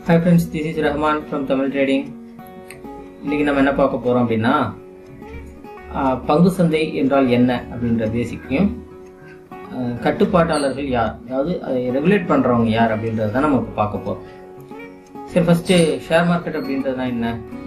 Hi friends this is Rahman from Tamil trading இன்னைக்கு நம்ம என்ன பார்க்க போகிறோம் அப்படின்னா ஆஹ், பங்கு சந்தை என்றால் என்ன அப்படின்ற பேசிக்கையும் ஆஹ், கட்டுப்பாட்டாளர்கள் யார் அதாவது அதை ரெகுலேட் பண்ணுறவங்க யார் அப்படின்றது தான் நம்ம இப்போ பார்க்க போகிறோம் சரி ஃபஸ்ட்டு ஷேர் மார்க்கெட் அப்படின்றதுனா என்ன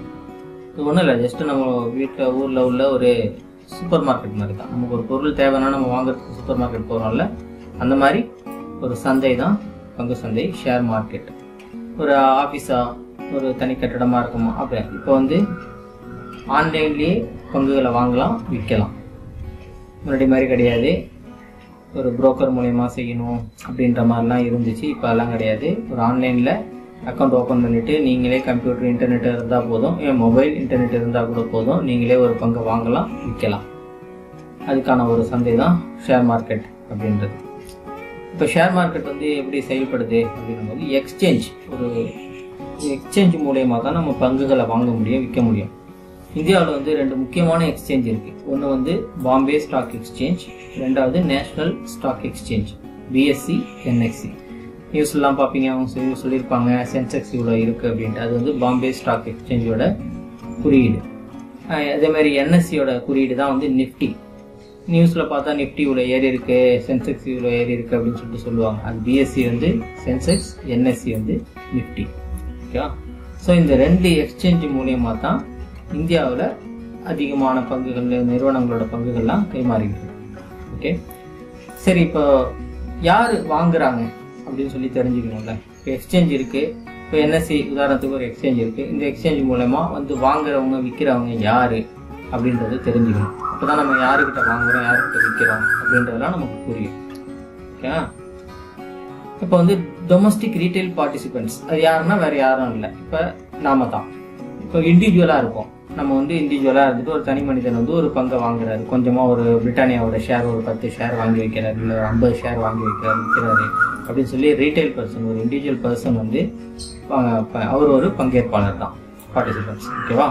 இது ஒன்றும் இல்லை ஜஸ்ட்டு நம்ம வீட்டில் ஊரில் உள்ள ஒரு சூப்பர் மார்க்கெட் மாதிரி தான் நமக்கு ஒரு பொருள் தேவைன்னா நம்ம வாங்குறதுக்கு சூப்பர் மார்க்கெட் போகிறோம்ல அந்த மாதிரி ஒரு சந்தை தான் பங்கு சந்தை ஷேர் மார்க்கெட் ஒரு ஆஃபீஸா ஒரு தனி கட்டடமா இருக்குமா அப்படி இப்போ வந்து ஆன்லைன்லேயே பங்குகளை வாங்கலாம் விற்கலாம் முன்னாடி மாதிரி கிடையாது ஒரு புரோக்கர் மூலயமா செய்யணும் அப்படின்ற மாதிரிலாம் இருந்துச்சு இப்போ அதெல்லாம் கிடையாது ஒரு ஆன்லைனில் அக்கௌண்ட் ஓப்பன் பண்ணிவிட்டு நீங்களே கம்ப்யூட்டர் இன்டர்நெட் இருந்தால் போதும் ஏன் மொபைல் இன்டர்நெட் இருந்தால் கூட போதும் நீங்களே ஒரு பங்கை வாங்கலாம் விற்கலாம் அதுக்கான ஒரு சந்தை தான் ஷேர் மார்க்கெட் அப்படின்றது இப்போ ஷேர் மார்க்கெட் வந்து எப்படி செயல்படுது அப்படின்னும் போது எக்ஸ்சேஞ்ச் ஒரு எக்ஸ்சேஞ்ச் மூலயமா தான் நம்ம பங்குகளை வாங்க முடியும் விற்க முடியும் இந்தியாவில் வந்து ரெண்டு முக்கியமான எக்ஸ்சேஞ்ச் இருக்கு ஒன்று வந்து பாம்பே ஸ்டாக் எக்ஸ்சேஞ்ச் ரெண்டாவது national stock exchange BSE NSE நியூஸ்லாம் பார்ப்பீங்க அவங்க சொல்லி சொல்லியிருப்பாங்க சென்செக்ஸ் இவ்வளோ இருக்குது அப்படின்ட்டு அது வந்து பாம்பே ஸ்டாக் எக்ஸ்சேஞ்சோட குறியீடு அஹ் அதே மாதிரி என்எஸ்சியோட குறியீடு தான் வந்து நிஃப்டி நியூஸில் பார்த்தா நிஃப்டி இவ்வளோ ஏறி இருக்கு சென்செக்ஸ் இவ்வளோ ஏறி இருக்கு அப்படின்னு சொல்லிட்டு சொல்லுவாங்க அது பிஎஸ்சி வந்து சென்செக்ஸ் என்எஸ்சி வந்து நிஃப்டி ஓகேவா ஸோ இந்த ரெண்டு எக்ஸ்சேஞ்ச் மூலியமாக தான் இந்தியாவில் அதிகமான பங்குகள் நிறுவனங்களோட பங்குகள்லாம் கைமாறிக்கிட்டு இருக்கு. ஓகே சரி இப்போ யார் வாங்குறாங்க அப்படின்னு சொல்லி தெரிஞ்சுக்கணும்ல இப்போ எக்ஸ்சேஞ்ச் இருக்கு இப்போ என்எஸ்சி உதாரணத்துக்கு ஒரு எக்ஸ்சேஞ்ச் இருக்கு இந்த எக்ஸ்சேஞ்ச் மூலமா வந்து வாங்குறவங்க விற்கிறவங்க யாரு அப்படின்றத தெரிஞ்சுக்கணும் அப்பதான் நம்ம யாருக்கிட்ட வாங்குறோம் யாருக்கிட்ட விற்கிறோம் அப்படின்றதெல்லாம் நமக்கு புரியும் ஓகே இப்போ வந்து டொமஸ்டிக் ரீட்டைல் பார்ட்டிசிபென்ட்ஸ் அது யாருன்னா வேற யாரும் இல்லை இப்போ நாம தான் இப்போ இண்டிவிஜுவலாக இருக்கும் நம்ம வந்து இண்டிவிஜுவலாக இருந்துட்டு ஒரு தனி மனிதன் வந்து ஒரு பங்கை வாங்குறாரு கொஞ்சமாக ஒரு பிரிட்டானியாவோட ஷேர் ஒரு பத்து ஷேர் வாங்கி வைக்கிறாரு இல்லை ஒரு ஐம்பது ஷேர் வாங்கி வைக்கிறாரு விற்கிறாரு அப்படின்னு சொல்லி ரீட்டைல் பர்சன் ஒரு இண்டிவிஜுவல் பர்சன் வந்து ப- ப- அவர் ஒரு பங்கேற்பாளர் தான் பார்ட்டிசிபென்ட்ஸ் ஓகேவா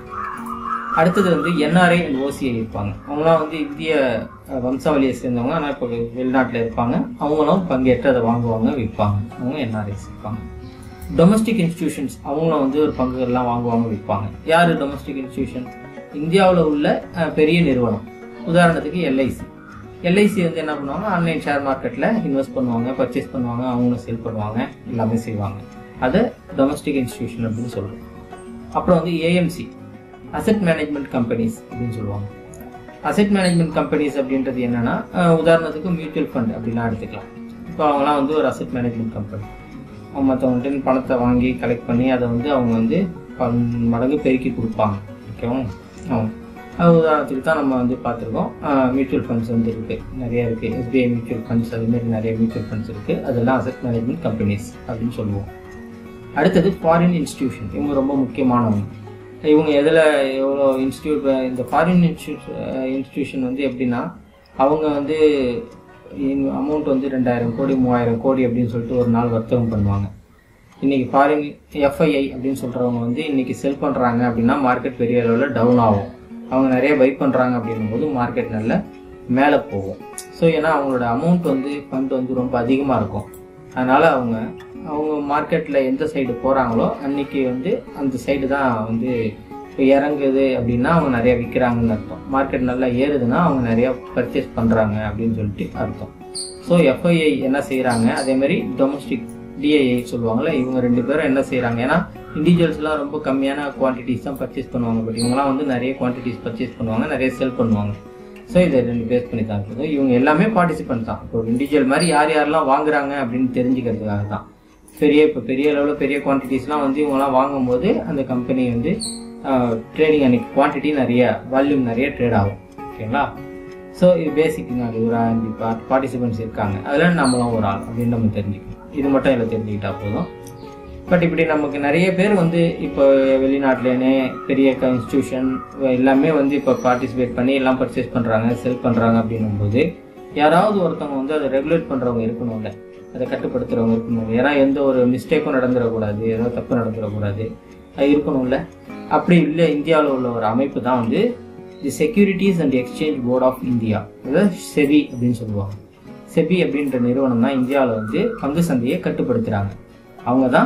அடுத்தது வந்து என்ஆர்ஐ அண்ட் ஓசிஐ இருப்பாங்க அவங்களாம் வந்து இந்திய அஹ், வம்சாவளியை சேர்ந்தவங்க ஆனால் இப்போ வெளிநாட்டில் இருப்பாங்க அவங்களும் பங்கேற்று அதை வாங்குவாங்க விற்பாங்க அவங்க என்ஆர்ஐஸ் இருப்பாங்க டொமஸ்டிக் இன்ஸ்டிடியூஷன்ஸ் அவங்களும் வந்து ஒரு பங்குகள்லாம் வாங்குவாங்க விற்பாங்க யார் டொமஸ்டிக் இன்ஸ்டிடியூஷன் இந்தியாவில் உள்ள அஹ், பெரிய நிறுவனம் உதாரணத்துக்கு எல்ஐசி எல்ஐசி வந்து என்ன பண்ணுவாங்க ஆன்லைன் ஷேர் மார்க்கெட்டில் இன்வெஸ்ட் பண்ணுவாங்க பர்ச்சேஸ் பண்ணுவாங்க அவங்களும் சேல் பண்ணுவாங்க எல்லாமே செய்வாங்க அதை டொமஸ்டிக் இன்ஸ்டிடியூஷன் அப்படின்னு சொல்கிறோம் அப்புறம் வந்து ஏஎம்சி அசெட் மேனேஜ்மெண்ட் கம்பெனிஸ் அப்படின்னு சொல்லுவாங்க அசெட் மேனேஜ்மெண்ட் கம்பெனிஸ் அப்படின்றது என்னன்னா அஹ், உதாரணத்துக்கு மியூச்சுவல் ஃபண்ட் அப்படிலாம் எடுத்துக்கலாம் இப்போ அவங்கலாம் வந்து ஒரு அசெட் மேனேஜ்மெண்ட் கம்பெனி அவங்க மற்றவங்கள்ட்ட பணத்தை வாங்கி கலெக்ட் பண்ணி அதை வந்து அவங்க வந்து பல மடங்கு பெருக்கி கொடுப்பாங்க ஓகேவா ஆமாம் அது உதாரணத்துக்கு தான் நம்ம வந்து பார்த்துருக்கோம் மியூச்சுவல் ஃபண்ட்ஸ் வந்து இருக்குது நிறைய இருக்குது எஸ்பிஐ மியூச்சுவல் ஃபண்ட்ஸ் அதுமாரி நிறைய மியூச்சுவல் ஃபண்ட்ஸ் இருக்குது அதெல்லாம் அசெட் மேனேஜ்மெண்ட் கம்பெனிஸ் அப்படின்னு சொல்லுவோம் அடுத்தது ஃபாரின் இன்ஸ்டிடியூஷன் இவங்க ரொம்ப முக்கியமானவங்க இவங்க எதில் எவ்வளோ இன்ஸ்டியூட் இந்த ஃபாரின் இன்ஸ்டியூட் இன்ஸ்டிடியூஷன் வந்து எப்படின்னா அவங்க வந்து அமௌண்ட் வந்து ரெண்டாயிரம் கோடி மூவாயிரம் கோடி அப்படின்னு சொல்லிட்டு ஒரு நாள் வர்த்தகம் பண்ணுவாங்க இன்னைக்கு ஃபாரின் எஃப்ஐஐ அப்படின்னு சொல்கிறவங்க வந்து இன்னைக்கு செல் பண்ணுறாங்க அப்படின்னா மார்க்கெட் பெரிய அளவில் டவுன் ஆகும் அவங்க நிறைய பை பண்ணுறாங்க அப்படின்னும் போது மார்க்கெட் நல்ல மேலே போகும் ஸோ ஏன்னா அவங்களோட அமௌண்ட் வந்து ஃபண்ட் வந்து ரொம்ப அதிகமாக இருக்கும் அதனால் அவங்க அவங்க மார்க்கெட்டில் எந்த சைடு போகிறாங்களோ அன்னைக்கு வந்து அந்த சைடு தான் வந்து இப்போ இறங்குது அப்படின்னா அவங்க நிறைய விற்கிறாங்கன்னு அர்த்தம் மார்க்கெட் நல்லா ஏறுதுன்னா அவங்க நிறைய பர்ச்சேஸ் பண்ணுறாங்க அப்படின்னு சொல்லிட்டு அர்த்தம் ஸோ எஃப்ஐஐ என்ன செய்கிறாங்க அதே மாதிரி டொமஸ்டிக் டிஐஐ சொல்லுவாங்கல்ல இவங்க ரெண்டு பேரும் என்ன செய்கிறாங்க ஏன்னா இண்டிவிஜுவல்ஸ்லாம் ரொம்ப கம்மியான குவான்டிட்டிஸ் தான் பர்ச்சேஸ் பண்ணுவாங்க பட் இவங்கலாம் வந்து நிறைய குவான்டிட்டிஸ் பர்ச்சேஸ் பண்ணுவாங்க நிறைய செல் பண்ணுவாங்க ஸோ இதை ரெண்டு பேஸ் பண்ணி தான் இருக்குது இவங்க எல்லாமே பார்ட்டிசிபென்ட் தான் இப்போ இண்டிவிஜுவல் மாதிரி யார் யாரெல்லாம் வாங்குறாங்க அப்படின்னு தெரிஞ்சுக்கிறதுக்காக தான் பெரிய இப்போ பெரிய அளவில் பெரிய குவான்டிட்டிஸ்லாம் வந்து இவங்கலாம் வாங்கும்போது அந்த கம்பெனி வந்து ட்ரேடிங் அன்னைக்கு குவான்டிட்டி நிறைய வால்யூம் நிறைய ட்ரேட் ஆகும் ஓகேங்களா ஸோ இது பேசிக் நாலு ஒரு அஞ்சு பார்ட்டிசிபென்ட்ஸ் இருக்காங்க அதில் நம்மளும் ஒரு ஆள் அப்படின்னு நம்ம தெரிஞ்சுக்கணும் இது மட்டும் இதில் தெரிஞ்சுக்கிட்டா போதும் பட் இப்படி நமக்கு நிறைய பேர் வந்து இப்போ வெளிநாட்டிலேனே பெரிய இன்ஸ்டியூஷன் எல்லாமே வந்து இப்போ பார்ட்டிசிபேட் பண்ணி எல்லாம் பர்ச்சேஸ் பண்ணுறாங்க செல் பண்ணுறாங்க அப்படின்னும் போது யாராவது ஒருத்தவங்க வந்து அதை ரெகுலேட் பண்ணுறவங்க இருக்கணும்ல அதை கட்டுப்படுத்துறவங்க இருக்கணும் ஏன்னா எந்த ஒரு மிஸ்டேக்கும் நடந்துடக்கூடாது ஏதோ தப்பு நடந்துடக்கூடாது அது இருக்கணும்ல அப்படி இல்லை இந்தியாவில் உள்ள ஒரு அமைப்பு தான் வந்து the securities and exchange board of India அதாவது செபி அப்படின்னு சொல்லுவாங்க செபி அப்படின்ற நிறுவனம் தான் இந்தியாவில் வந்து பங்கு சந்தையை கட்டுப்படுத்துகிறாங்க அவங்க தான்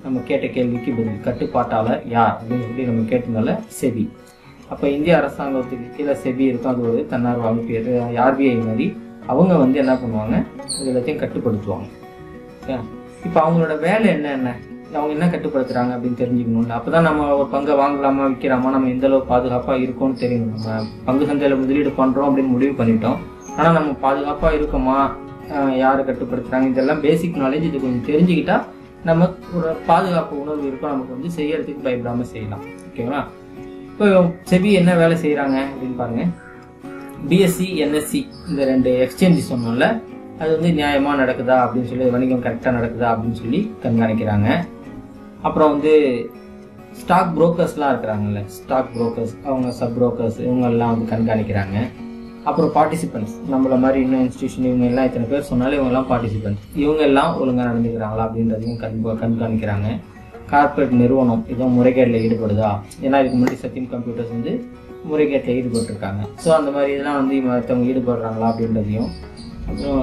நம்ம கேட்ட கேள்விக்கு பதில் கட்டுப்பாட்டாளர் யார் அப்படின்னு சொல்லி நம்ம கேட்டதுனால செபி அப்போ இந்திய அரசாங்கத்துக்கு கீழே செபி இருக்கும் அது ஒரு தன்னார்வ அமைப்பு ஆர்பிஐ மாதிரி அவங்க வந்து என்ன பண்ணுவாங்க இது எல்லாத்தையும் கட்டுப்படுத்துவாங்க ஓகே இப்போ அவங்களோட வேலை என்ன என்ன அவங்க என்ன கட்டுப்படுத்துறாங்க அப்படின்னு தெரிஞ்சுக்கணும்ல அப்பதான் நம்ம ஒரு பங்கை வாங்கலாமா விற்கலாமா நம்ம எந்த அளவு பாதுகாப்பாக இருக்கோம்னு தெரியணும் நம்ம பங்கு சந்தையில் முதலீடு பண்ணுறோம் அப்படின்னு முடிவு பண்ணிட்டோம் ஆனால் நம்ம பாதுகாப்பாக இருக்கோமா ஆஹ் யாரு கட்டுப்படுத்துறாங்க இதெல்லாம் பேசிக் நாலேஜ் இது கொஞ்சம் தெரிஞ்சுக்கிட்டா நம்ம ஒரு பாதுகாப்பு உணர்வு இருக்கும் நமக்கு வந்து செய்யறதுக்கு பயப்படாம செய்யலாம் ஓகேங்களா இப்போ செபி என்ன வேலை செய்கிறாங்க அப்படின்னு பாருங்க பிஎஸ்சி என்எஸ்சி இந்த ரெண்டு எக்ஸ்சேஞ்ச் சொன்னோம்ல அது வந்து நியாயமாக நடக்குதா அப்படின்னு சொல்லி வணிகம் கரெக்டாக நடக்குதா அப்படின்னு சொல்லி கண்காணிக்கிறாங்க அப்புறம் வந்து ஸ்டாக் புரோக்கர்ஸ்லாம் இருக்கிறாங்கல்ல ஸ்டாக் புரோக்கர்ஸ் அவங்க சப் புரோக்கர்ஸ் இவங்கெல்லாம் வந்து கண்காணிக்கிறாங்க அப்புறம் பார்ட்டிசிபென்ட்ஸ் நம்மள மாதிரி இன்னும் இன்ஸ்டியூஷன் இவங்க எல்லாம் இத்தனை பேர் சொன்னாலும் இவங்க எல்லாம் பார்ட்டிசிபென்ட்ஸ் இவங்க எல்லாம் ஒழுங்காக நடந்துக்கிறாங்களா அப்படின்றதையும் கண் கண்காணிக்கிறாங்க கார்ப்பரேட் நிறுவனம் ஏதோ முறைகேட்டில் ஈடுபடுதா ஏன்னா இதுக்கு முன்னாடி சத்தியம் கம்ப்யூட்டர்ஸ் வந்து முறைகேட்டில் ஈடுபட்டிருக்காங்க ஸோ அந்த மாதிரி இதெல்லாம் வந்து மற்றவங்க ஈடுபடுறாங்களா அப்படின்றதையும் அப்புறம்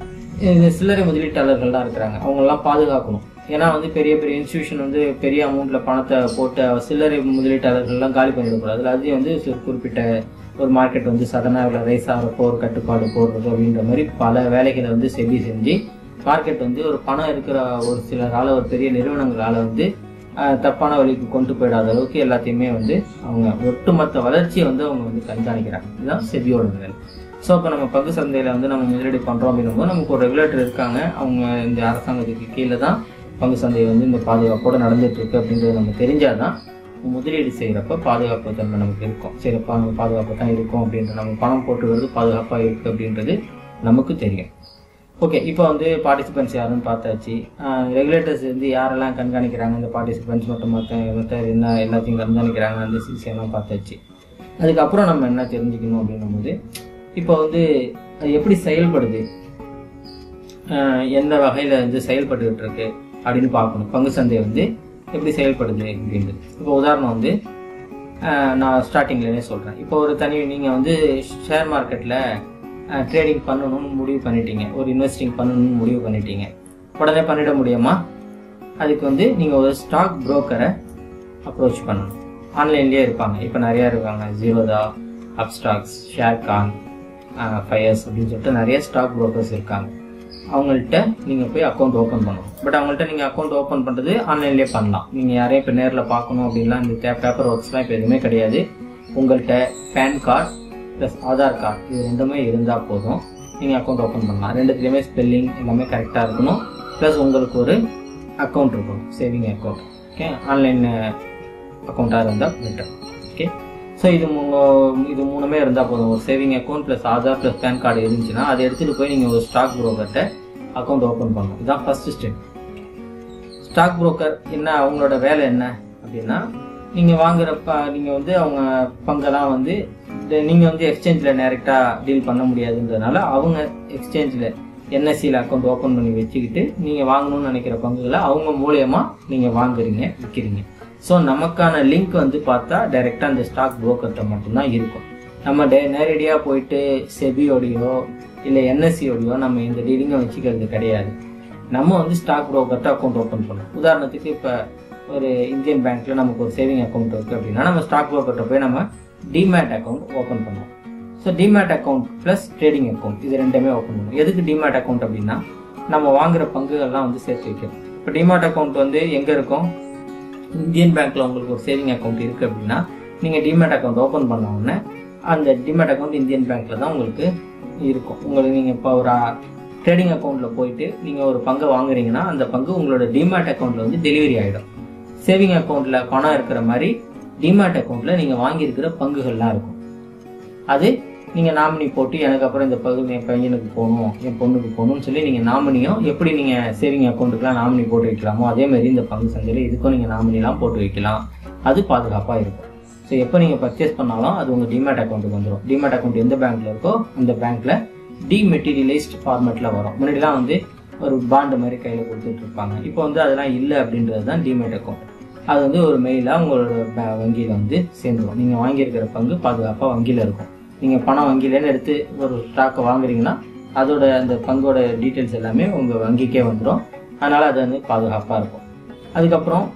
இது சில்லறை முதலீட்டாளர்கள்லாம் இருக்கிறாங்க அவங்களெல்லாம் பாதுகாக்கணும் ஏன்னா வந்து பெரிய பெரிய இன்ஸ்டியூஷன் வந்து பெரிய அமௌண்ட்ல பணத்தை போட்டு சில்லறை முதலீட்டாளர்கள்லாம் காலி பண்ணிடக்கூடாது அதில் அதையும் வந்து சில குறிப்பிட்ட ஒரு மார்க்கெட் வந்து சடனாக ரைஸ் ஆகிறப்போ ஒரு கட்டுப்பாடு போடுறது அப்படின்ற மாதிரி பல வேலைகளை வந்து செபி செஞ்சு மார்க்கெட் வந்து ஒரு பணம் இருக்கிற ஒரு சிலரால ஒரு பெரிய நிறுவனங்களால வந்து ஆஹ், தப்பான வழிக்கு கொண்டு போயிடாத அளவுக்கு எல்லாத்தையுமே வந்து அவங்க ஒட்டுமொத்த வளர்ச்சியை வந்து அவங்க வந்து கண்காணிக்கிறாங்க இதுதான் செபியோட வேலை ஸோ இப்போ நம்ம பங்கு சந்தையில் வந்து நம்ம முதலீடு பண்ணுறோம் அப்படின்னும்போது நமக்கு ஒரு ரெகுலேட்டர் இருக்காங்க அவங்க இந்த அரசாங்கத்துக்கு கீழே தான் பங்கு சந்தை வந்து இந்த பாதுகாப்போடு நடந்துட்டு இருக்கு அப்படின்றது நம்ம தெரிஞ்சாதான் முதலீடு செய்கிறப்ப பாதுகாப்பு தன்மை நமக்கு இருக்கும் சிறப்பா நம்ம பாதுகாப்பு தான் இருக்கும் அப்படின்ற நம்ம பணம் போட்டுக்கிறது பாதுகாப்பாக இருக்குது அப்படின்றது நமக்கு தெரியும் ஓகே இப்போ வந்து பார்ட்டிசிபென்ட்ஸ் யாருன்னு பார்த்தாச்சு ரெகுலேட்டர்ஸ் வந்து யாரெல்லாம் கண்காணிக்கிறாங்க இந்த பார்ட்டிசிபென்ட்ஸ் மட்டும் மற்ற மற்ற என்ன எல்லாத்தையும் கண்காணிக்கிறாங்க அந்த சிசி எல்லாம் பார்த்தாச்சு அதுக்கப்புறம் நம்ம என்ன தெரிஞ்சுக்கணும் அப்படின்னும் போது இப்போ வந்து அது எப்படி செயல்படுது ஆஹ் எந்த வகையில் வந்து செயல்பட்டுக்கிட்டு இருக்கு அப்படின்னு பார்க்கணும் பங்கு சந்தை வந்து எப்படி செயல்படுது அப்படின்றது இப்போ உதாரணம் வந்து ஆஹ் நான் ஸ்டார்டிங்லேயே சொல்கிறேன் இப்போ ஒரு தனி நீங்கள் வந்து ஷேர் மார்க்கெட்டில் ட்ரேடிங் பண்ணணும்னு முடிவு பண்ணிட்டீங்க ஒரு இன்வெஸ்டிங் பண்ணணும்னு முடிவு பண்ணிட்டீங்க உடனே பண்ணிட முடியுமா அதுக்கு வந்து நீங்கள் ஒரு ஸ்டாக் புரோக்கரை அப்ரோச் பண்ணணும் ஆன்லைன்லேயே இருப்பாங்க இப்போ நிறையா இருக்காங்க ஜீரோதா அப்ஸ்டாக்ஸ் ஷேர்கான் ஃபயர்ஸ் அப்படின்னு சொல்லிட்டு நிறைய ஸ்டாக் புரோக்கர்ஸ் இருக்காங்க அவங்கள்ட்ட நீங்கள் போய் அக்கௌண்ட் ஓப்பன் பண்ணணும் பட் அவங்கள்ட்ட நீங்கள் அக்கௌண்ட் ஓப்பன் பண்ணுறது ஆன்லைன்லேயே பண்ணலாம் நீங்கள் யாரையும் இப்போ நேரில் பார்க்கணும் அப்படின்லாம் இந்த பேப்பர் ஒர்க்ஸ்லாம் இப்போ எதுவுமே கிடையாது உங்கள்கிட்ட PAN card plus Aadhaar card இது ரெண்டுமே இருந்தால் போதும் நீங்கள் அக்கௌண்ட் ஓப்பன் பண்ணலாம் ரெண்டுத்துலேயுமே ஸ்பெல்லிங் எல்லாமே கரெக்டாக இருக்கணும் ப்ளஸ் உங்களுக்கு ஒரு அக்கௌண்ட் இருக்கணும் சேவிங் அக்கௌண்ட் ஓகே ஆன்லைன் அக்கௌண்ட்டாக இருந்தால் பெட்டர் ஓகே ஸோ இது மூ- இது மூணுமே இருந்தால் போதும் ஒரு saving account plus Aadhaar plus PAN card இருந்துச்சுன்னா அதை எடுத்துகிட்டு போய் நீங்கள் ஒரு ஸ்டாக் புரோக்கர்கிட்ட அக்கௌண்ட் ஓப்பன் பண்ணணும் இதுதான் ஃபர்ஸ்ட் ஸ்டெப் ஸ்டாக் புரோக்கர் என்ன அவங்களோட வேலை என்ன அப்படின்னா நீங்கள் வாங்குறப்ப நீங்கள் வந்து அவங்க பங்கெல்லாம் வந்து இந்த- நீங்கள் வந்து எக்ஸ்சேஞ்சில் டைரெக்டாக டீல் பண்ண முடியாதுன்றதுனால அவங்க எக்ஸ்சேஞ்சில் என்எஸ்சியில் அக்கௌண்ட் ஓப்பன் பண்ணி வச்சுக்கிட்டு நீங்கள் வாங்கணும்னு நினைக்கிற பங்குகளை அவங்க மூலியமா நீங்கள் வாங்குறீங்க விற்கிறீங்க ஸோ நமக்கான லிங்க் வந்து பார்த்தா டைரெக்டாக அந்த ஸ்டாக் புரோக்கர்கிட்ட மட்டும்தான் இருக்கும் நம்ம டே நேரடியாக போயிட்டு செபியோடையோ இல்லை என்எஸ்சியோடையோ நம்ம இந்த டீலிங்கை வச்சுக்கிறது கிடையாது நம்ம வந்து ஸ்டாக் புரோக்கர்கிட்ட அக்கௌண்ட் ஓப்பன் பண்ணோம் உதாரணத்துக்கு இப்போ ஒரு இந்தியன் பேங்க்ல நமக்கு ஒரு சேவிங் அக்கௌண்ட் இருக்கு அப்படின்னா நம்ம ஸ்டாக் புரோக்கர்கிட்ட போய் நம்ம டிமேட் அக்கௌண்ட் ஓப்பன் பண்ணுவோம் so demat account plus trading account இது ரெண்டுமே ஓப்பன் பண்ணுவோம் எதுக்கு டிமேட் அக்கௌண்ட் அப்படின்னா நம்ம வாங்குற பங்குகள்லாம் வந்து சேர்த்து வைக்கிறோம் இப்போ டிமேட் அக்கௌண்ட் வந்து எங்கே இருக்கும் இந்தியன் பேங்க்ல உங்களுக்கு ஒரு சேவிங் அக்கௌண்ட் இருக்கு அப்படின்னா நீங்க டிமேட் அக்கௌண்ட் ஓபன் பண்ண உடனே அந்த டிமேட் அக்கௌண்ட் இந்தியன் பேங்க்ல தான் உங்களுக்கு இருக்கும் உங்களுக்கு நீங்க இப்போ ஒரு ட்ரேடிங் அக்கௌண்ட்ல போயிட்டு நீங்க ஒரு பங்கை வாங்குறீங்கன்னா அந்த பங்கு உங்களோட டிமேட் அக்கௌண்ட்ல வந்து டெலிவரி ஆயிடும் சேவிங் அக்கௌண்ட்ல பணம் இருக்கிற மாதிரி டிமேட் அக்கௌண்ட்ல நீங்க வாங்கியிருக்கிற பங்குகள்லாம் இருக்கும் அது நீங்க நாமினி போட்டு எனக்கு அப்புறம் இந்த பகுதி என் பையனுக்கு போகணும் என் பொண்ணுக்கு போகணும்னு சொல்லி நீங்க நாமினியும் எப்படி நீங்க சேவிங் அக்கௌண்ட்டுக்குலாம் நாமினி போட்டு வைக்கலாமோ அதே மாதிரி இந்த பங்கு சந்தையில இதுக்கும் நீங்க நாமினிலாம் போட்டு வைக்கலாம் அது பாதுகாப்பா இருக்கும் ஸோ எப்போ நீங்க பர்ச்சேஸ் பண்ணாலும் அது உங்க டிமேட் அக்கௌண்ட்டுக்கு வந்துடும் டிமேட் அக்கௌண்ட் எந்த பேங்க்ல இருக்கோ அந்த பேங்க்ல டிமெட்டீரியலைஸ்ட் ஃபார்மேட்ல வரும் முன்னாடிலாம் வந்து ஒரு பாண்டு மாதிரி கையில கொடுத்துட்டு இருப்பாங்க இப்போ வந்து அதெல்லாம் இல்லை அப்படின்றது தான் டிமேட் அக்கௌண்ட் அது வந்து ஒரு மெயிலாக உங்களோட பே- வங்கியில வந்து சேர்ந்துடும் நீங்க வாங்கியிருக்கிற பங்கு பாதுகாப்பா வங்கியில இருக்கும் நீங்க பணம் வங்கியிலேருந்து எடுத்து ஒரு ஸ்டாக்கை வாங்குறீங்கன்னா அதோட அந்த பங்கோட டீட்டெயில்ஸ் எல்லாமே உங்க வங்கிக்கே வந்துடும் அதனால அது வந்து பாதுகாப்பா இருக்கும் அதுக்கப்புறம்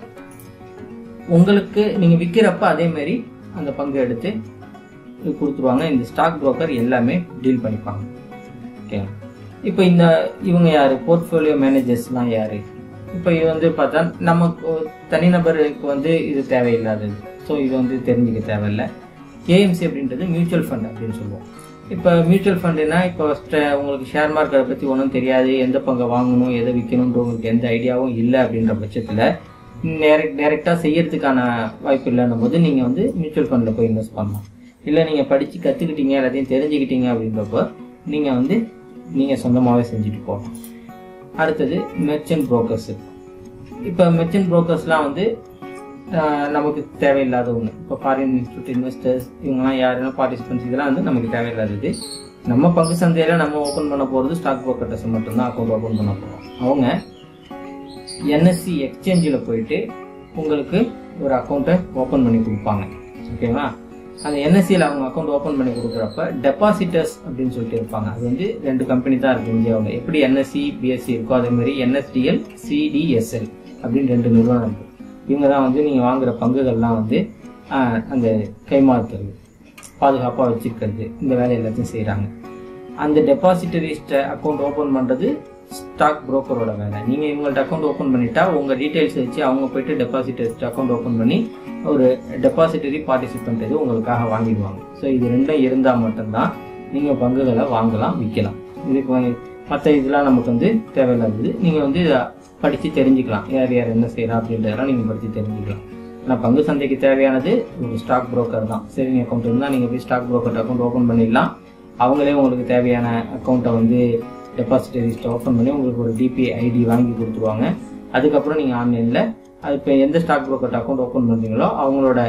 உங்களுக்கு நீங்கள் விற்கிறப்ப அதே மாதிரி அந்த பங்கு எடுத்து கொடுத்துருவாங்க இந்த ஸ்டாக் புரோக்கர் எல்லாமே டீல் பண்ணிப்பாங்க ஓகே இப்போ இந்த இவங்க யார் போர்ட்ஃபோலியோ மேனேஜர்ஸ்லாம் யார் இப்போ இது வந்து பார்த்தா நமக்கு தனிநபருக்கு வந்து இது தேவையில்லாதது ஸோ இது வந்து தெரிஞ்சுக்க தேவையில்லை ஏஎம்சி அப்படின்றது மியூச்சுவல் ஃபண்ட் அப்படின்னு சொல்லுவோம் இப்போ மியூச்சுவல் ஃபண்டுனா இப்போ ஸ்ட- உங்களுக்கு ஷேர் மார்க்கெட்டை பற்றி ஒன்றும் தெரியாது எந்த பங்கை வாங்கணும் எதை விற்கணுன்ற உங்களுக்கு எந்த ஐடியாவும் இல்லை அப்படின்ற பட்சத்தில் டேரக்ட் டேரெக்டாக செய்யறதுக்கான வாய்ப்பு இல்லைன்னும் போது நீங்கள் வந்து மியூச்சுவல் ஃபண்டில் போய் இன்வெஸ்ட் பண்ணலாம் இல்லை நீங்கள் படித்து கற்றுக்கிட்டீங்க எல்லாத்தையும் தெரிஞ்சுக்கிட்டீங்க அப்படின்றப்போ நீங்கள் வந்து நீங்கள் சொந்தமாகவே செஞ்சுட்டு போகலாம் அடுத்தது மெர்ச்சன்ட் புரோக்கர்ஸ் இப்போ மெர்ச்சன்ட் புரோக்கர்ஸ்லாம் வந்து ஆஹ், நமக்கு தேவையில்லாத ஒன்று இப்போ ஃபாரின் இன்ஸ்டியூட் இன்வெஸ்டர்ஸ் இவங்கெல்லாம் யாருன்னா பார்ட்டிசிபென்ட்ஸ் இதெல்லாம் வந்து நமக்கு தேவையில்லாதது நம்ம பங்கு சந்தையில் நம்ம ஓப்பன் பண்ண போகிறது ஸ்டாக் புரோக்கர்ஸ் மட்டும்தான் அக்கௌண்ட் ஓப்பன் பண்ண போகிறோம் அவங்க என்எஸ்சி எக்ஸ்சேஞ்சில் போயிட்டு உங்களுக்கு ஒரு அக்கௌண்ட்டை ஓப்பன் பண்ணி கொடுப்பாங்க ஓகேவா அந்த என்எஸ்சியில் அவங்க அக்கௌண்ட் ஓப்பன் பண்ணி கொடுக்குறப்ப டெபாசிட்டர்ஸ் அப்படின்னு சொல்லிட்டு இருப்பாங்க அது வந்து ரெண்டு கம்பெனி தான் இருக்குது இந்தியாவில் எப்படி என்எஸ்சி பிஎஸ்சி இருக்கோ அதே மாதிரி என்எஸ்டிஎல் சிடிஎஸ்எல் அப்படின்னு ரெண்டு நிறுவனம் இருக்கு இவங்க தான் வந்து நீங்கள் வாங்குற பங்குகள்லாம் வந்து ஆஹ், அந்த கைமாறுக்கிறது பாதுகாப்பாக வச்சுக்கிறது இந்த வேலை எல்லாத்தையும் செய்கிறாங்க அந்த டெபாசிட்டரிஸ்ட் அக்கௌண்ட் ஓப்பன் பண்ணுறது ஸ்டாக் புரோக்கரோட வேலை நீங்கள் இவங்கள்ட்ட அக்கௌண்ட் ஓப்பன் பண்ணிட்டா உங்கள் டீட்டெயில்ஸ் வச்சு அவங்க போயிட்டு டெபாசிட்டரிஸ்ட் அக்கௌண்ட் ஓப்பன் பண்ணி ஒரு டெபாசிட்டரி பார்ட்டிசிபெண்ட் இது உங்களுக்காக வாங்கிடுவாங்க ஸோ இது ரெண்டும் இருந்தால் மட்டும்தான் நீங்கள் பங்குகளை வாங்கலாம் விற்கலாம் இதுக்கு மற்ற இதெல்லாம் நமக்கு வந்து தேவையில்லாதது நீங்கள் வந்து இதை படித்து தெரிஞ்சுக்கலாம் யார் யார் என்ன செய்யலாம் அப்படின்றதெல்லாம் நீங்கள் படித்து தெரிஞ்சுக்கலாம் ஆனால் பங்கு சந்தைக்கு தேவையானது ஒரு ஸ்டாக் புரோக்கர் தான் சேவிங் அக்கௌண்ட் இருந்தால் நீங்கள் போய் ஸ்டாக் புரோக்கர் அக்கௌண்ட் ஓப்பன் பண்ணிடலாம் அவங்களே உங்களுக்கு தேவையான அக்கௌண்ட்டை வந்து டெபாசிட்டரிஸ்ட்டை ஓப்பன் பண்ணி உங்களுக்கு ஒரு டிபி ஐடி வாங்கி கொடுத்துருவாங்க அதுக்கப்புறம் நீங்கள் ஆன்லைனில் அது இப்போ எந்த ஸ்டாக் புரோக்கர் அக்கௌண்ட் ஓப்பன் பண்ணுறீங்களோ அவங்களோட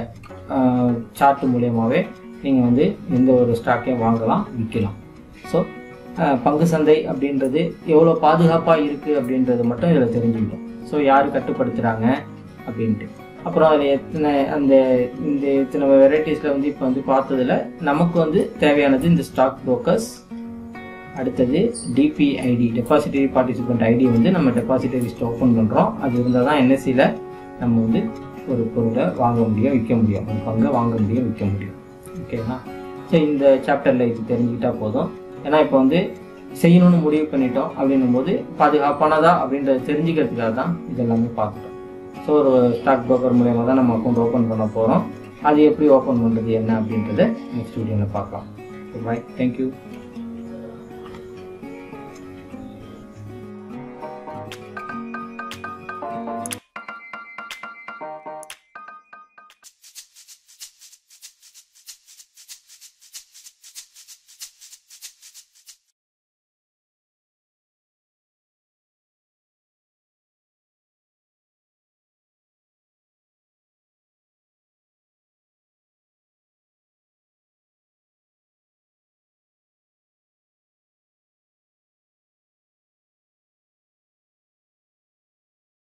சார்ட் மூலியமாகவே நீங்கள் வந்து எந்த ஒரு ஸ்டாக்கையும் வாங்கலாம் விற்கலாம் ஸோ பங்கு சந்தை அப்படின்றது எவ்வளோ பாதுகாப்பாக இருக்குது அப்படின்றது மட்டும் இதில் தெரிஞ்சுக்கணும் ஸோ யார் கட்டுப்படுத்துகிறாங்க அப்படின்ட்டு அப்புறம் அதில் எத்தனை அந்த இந்த இத்தனை வெரைட்டிஸில் வந்து இப்போ வந்து பார்த்ததுல நமக்கு வந்து தேவையானது இந்த ஸ்டாக் புரோக்கர்ஸ் அடுத்தது டிபிஐடி டெபாசிட்டரி பார்ட்டிசிபெண்ட் ஐடி வந்து நம்ம டெபாசிட்டரி லிஸ்ட் ஓப்பன் பண்ணுறோம் அது இருந்தால் தான் என்எஸ்சியில் நம்ம வந்து ஒரு பொருளை வாங்க முடியும் விற்க முடியும் ஒரு பங்கை வாங்க முடியும் விற்க முடியும் ஓகேங்களா ஸோ இந்த சாப்டரில் இது தெரிஞ்சுக்கிட்டா போதும் ஏன்னா இப்போ வந்து செய்யணும்னு முடிவு பண்ணிட்டோம் அப்படின்னும் போது பாதுகாப்பானதா அப்படின்றத தெரிஞ்சுக்கிறதுக்காக தான் இதெல்லாமே பார்த்துட்டோம் ஸோ ஒரு ஸ்டாக் broker மூலயமா தான் நம்ம அக்கௌண்ட் ஓப்பன் பண்ண போகிறோம் அது எப்படி ஓப்பன் பண்ணுறது என்ன அப்படின்றத நெக்ஸ்ட் வீடியோவில் பார்க்கலாம் பாய் தேங்க்யூ